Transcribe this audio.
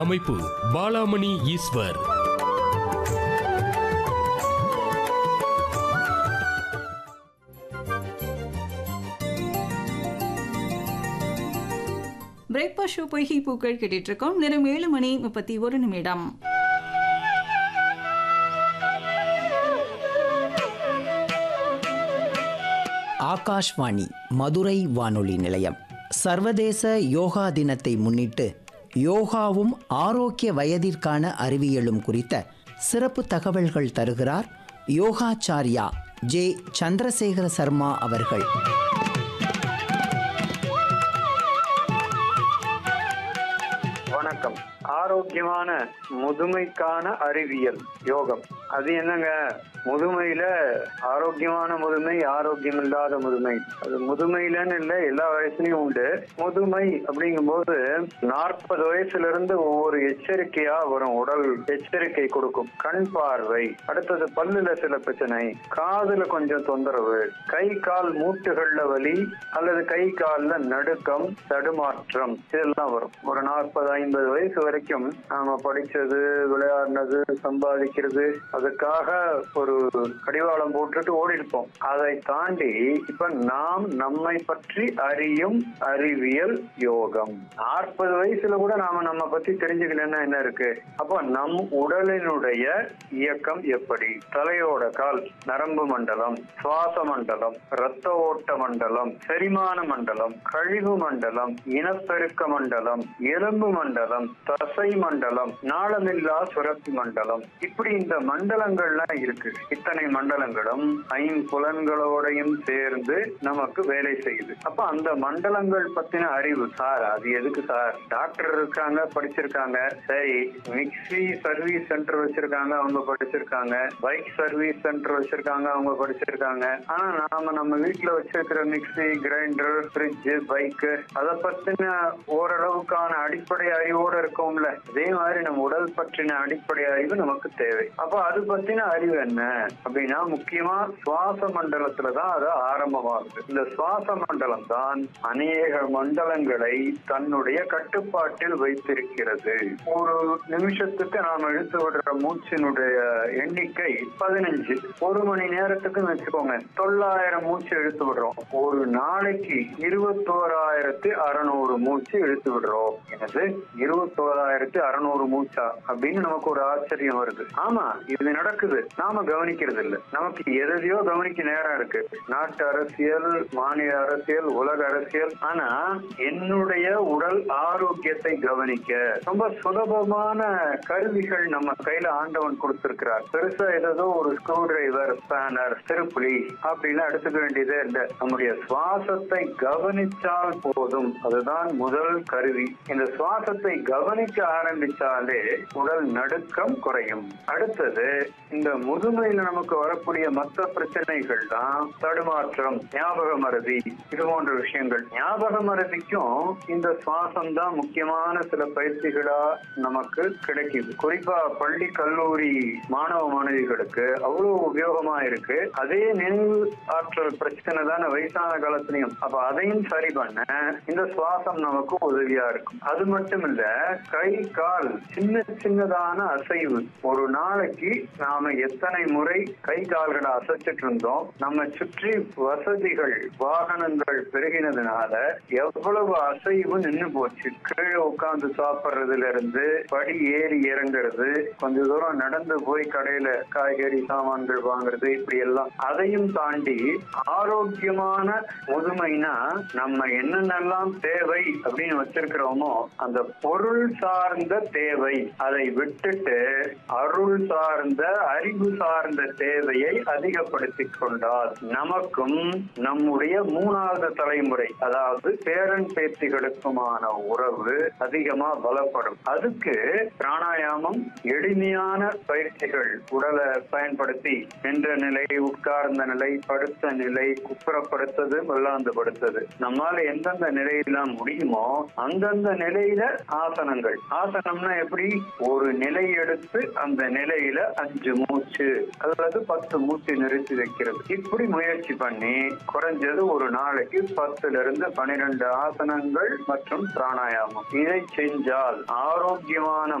அமைப்பு Balamani Eswar breakfast show பொய்கை பூக்கள் கேட்டுட்டு இருக்கோம் நேரம் ஏழு மணி முப்பத்தி ஒரு நிமிடம் ஆகாஷ்வாணி மதுரை வானொலி நிலையம் சர்வதேச யோகா தினத்தை முன்னிட்டு யோகாவும் ஆரோக்கிய வயதிற்கான அறிவியலும் குறித்த சிறப்பு தகவல்கள் தருகிறார் யோகாச்சாரியா ஜே சந்திரசேகர சர்மா அவர்கள் வணக்கம் ஆரோக்கியமான முதுமைக்கான அறிவியல் யோகம் அது என்னங்க முதுமையில ஆரோக்கியமான முதுமை ஆரோக்கியம் இல்லாத முதுமை அது முதுமையிலன்னு இல்லை எல்லா வயசுலயும் உண்டு முதுமை அப்படிங்கும்போது நாற்பது வயசுல இருந்து ஒவ்வொரு எச்சரிக்கையா வரும் உடல் எச்சரிக்கை கொடுக்கும் கண் பார்வை அடுத்தது பல்லுல சில பிரச்சனை காதுல கொஞ்சம் தொந்தரவு கை கால் மூட்டுகள்ல வலி அல்லது கை கால்ல நடுக்கம் தடுமாற்றம் இதெல்லாம் வரும் ஒரு நாற்பது ஐம்பது வயசு வரைக்கும் நாம படிச்சது விளையாடினது சம்பாதிக்கிறது அதுக்காக ஒரு கடிவாளம் போட்டுட்டு ஓடி இருப்போம் அதை தாண்டி இப்ப நாம் நம்மை பற்றி அறியும் அறிவியல் யோகம் நாற்பது வயசுல கூட நாம நம்ம பத்தி தெரிஞ்சுக்கலன்னா என்ன இருக்கு அப்போ நம் உடலினுடைய இயக்கம் எப்படி தலையோட கால் நரம்பு மண்டலம் சுவாச மண்டலம் இரத்த ஓட்ட மண்டலம் செரிமான மண்டலம் கழிவு மண்டலம் இனப்பெருக்க மண்டலம் எலும்பு மண்டலம் தசை மண்டலம் நாளமில்லா சுரப்பி மண்டலம் இப்படி இந்த மண்டலங்கள்லாம் இருக்கு இத்தனை மண்டலங்களும் ஐம்புலன்களோடையும் சேர்ந்து நமக்கு வேலை செய்யுது அப்ப அந்த மண்டலங்கள் பத்தின அறிவு சார் அது எதுக்கு சார் டாக்டர் இருக்காங்க படிச்சிருக்காங்க சரி மிக்ஸி சர்வீஸ் சென்டர் வச்சிருக்காங்க அவங்க படிச்சிருக்காங்க பைக் சர்வீஸ் சென்டர் வச்சிருக்காங்க அவங்க படிச்சிருக்காங்க ஆனா நாம நம்ம வீட்டுல வச்சிருக்கிற மிக்ஸி கிரைண்டர் ஃப்ரிட்ஜ் பைக் அதை பத்தின ஓரளவுக்கான அடிப்படை அறிவோட இருக்கோம்ல அதே மாதிரி நம்ம உடல் பற்றின அடிப்படை அறிவு நமக்கு தேவை அப்ப அது பத்தின அறிவு என்ன அப்படின்னா முக்கியமா சுவாச மண்டலத்துல தான் அது ஆரம்பமாகுது இந்த சுவாச மண்டலம் தான் அநேக மண்டலங்களை தன்னுடைய கட்டுப்பாட்டில் வைத்திருக்கிறது ஒரு நிமிஷத்துக்கு நாம் இழுத்து விடுற மூச்சினுடைய எண்ணிக்கை பதினஞ்சு ஒரு மணி நேரத்துக்கு வச்சுக்கோங்க தொள்ளாயிரம் மூச்சு இழுத்து விடுறோம் ஒரு நாளைக்கு இருபத்தோராயிரத்தி அறுநூறு மூச்சு இழுத்து விடுறோம் எனது இருபத்தோராயிரத்தி அறுநூறு மூச்சா அப்படின்னு நமக்கு ஒரு ஆச்சரியம் வருது ஆமா இது நடக்குது நாம கவனிக்கிறது இல்ல நமக்கு எதையோ கவனிக்க நேரம் இருக்கு நாட்டு அரசியல் மாநில அரசியல் உலக அரசியல் ஆனா என்னுடைய உடல் ஆரோக்கியத்தை கவனிக்க ரொம்ப சுலபமான கருவிகள் நம்ம கையில ஆண்டவன் கொடுத்திருக்கிறார் பெருசா ஏதோ ஒரு ஸ்க்ரூ டிரைவர் ஸ்பேனர் திருப்புலி அப்படிலாம் எடுத்துக்க வேண்டியதே இல்லை நம்முடைய சுவாசத்தை கவனிச்சால் போதும் அதுதான் முதல் கருவி இந்த சுவாசத்தை கவனிக்க ஆரம்பிச்சாலே உடல் நடுக்கம் குறையும் அடுத்தது இந்த முதுமையில நமக்கு வரக்கூடிய மற்ற பிரச்சனைகள் தான் தடுமாற்றம் ஞாபக மறதி இது போன்ற விஷயங்கள் ஞாபக மறதிக்கும் இந்த சுவாசம் தான் முக்கியமான சில பயிற்சிகளா நமக்கு கிடைக்குது குறிப்பா பள்ளி கல்லூரி மாணவ மாணவிகளுக்கு அவ்வளவு உபயோகமா இருக்கு அதே நினைவு ஆற்றல் பிரச்சனை தானே வயசான காலத்திலையும் அப்ப அதையும் சரி பண்ண இந்த சுவாசம் நமக்கு உதவியா இருக்கும் அது மட்டும் இல்ல கை கால் சின்ன சின்னதான அசைவு ஒரு நாளைக்கு நாம எத்தனை முறை கை கால்களை அசைச்சிட்டு இருந்தோம் நம்ம சுற்றி வசதிகள் வாகனங்கள் பெருகினதுனால எவ்வளவு அசைவு நின்னு போச்சு கீழே உட்கார்ந்து சாப்பிடுறதுல இருந்து படி ஏறி இறங்குறது கொஞ்ச தூரம் நடந்து போய் கடையில காய்கறி சாமான்கள் வாங்குறது இப்படி எல்லாம் அதையும் தாண்டி ஆரோக்கியமான முதுமைனா நம்ம என்னென்னலாம் தேவை அப்படின்னு வச்சிருக்கிறோமோ அந்த பொருள் சார்ந்த தேவை அதை விட்டுட்டு அருள் சார்ந்த அறிவு சார்ந்த தேவையை அதிகப்படுத்திக் கொண்டால் நமக்கும் நம்முடைய மூணாவது தலைமுறை அதாவது பேரன் பேத்திகளுக்குமான உறவு அதிகமா பலப்படும் அதுக்கு பிராணாயாமம் எளிமையான பயிற்சிகள் உடலை பயன்படுத்தி நின்ற நிலை உட்கார்ந்த நிலை படுத்த நிலை குப்புறப்படுத்தது மல்லாந்து படுத்தது நம்மால எந்தெந்த நிலையெல்லாம் முடியுமோ அந்தந்த நிலையில ஆசனங்கள் ஆசனம்னா எப்படி ஒரு நிலை எடுத்து அந்த நிலையில அஞ்சு மூச்சு அதாவது பத்து மூச்சு நிறுத்தி வைக்கிறது இப்படி முயற்சி பண்ணி குறைஞ்சது ஒரு நாளைக்கு பத்துல இருந்து பனிரெண்டு ஆசனங்கள் மற்றும் பிராணாயாமம் இதை செஞ்சால் ஆரோக்கியமான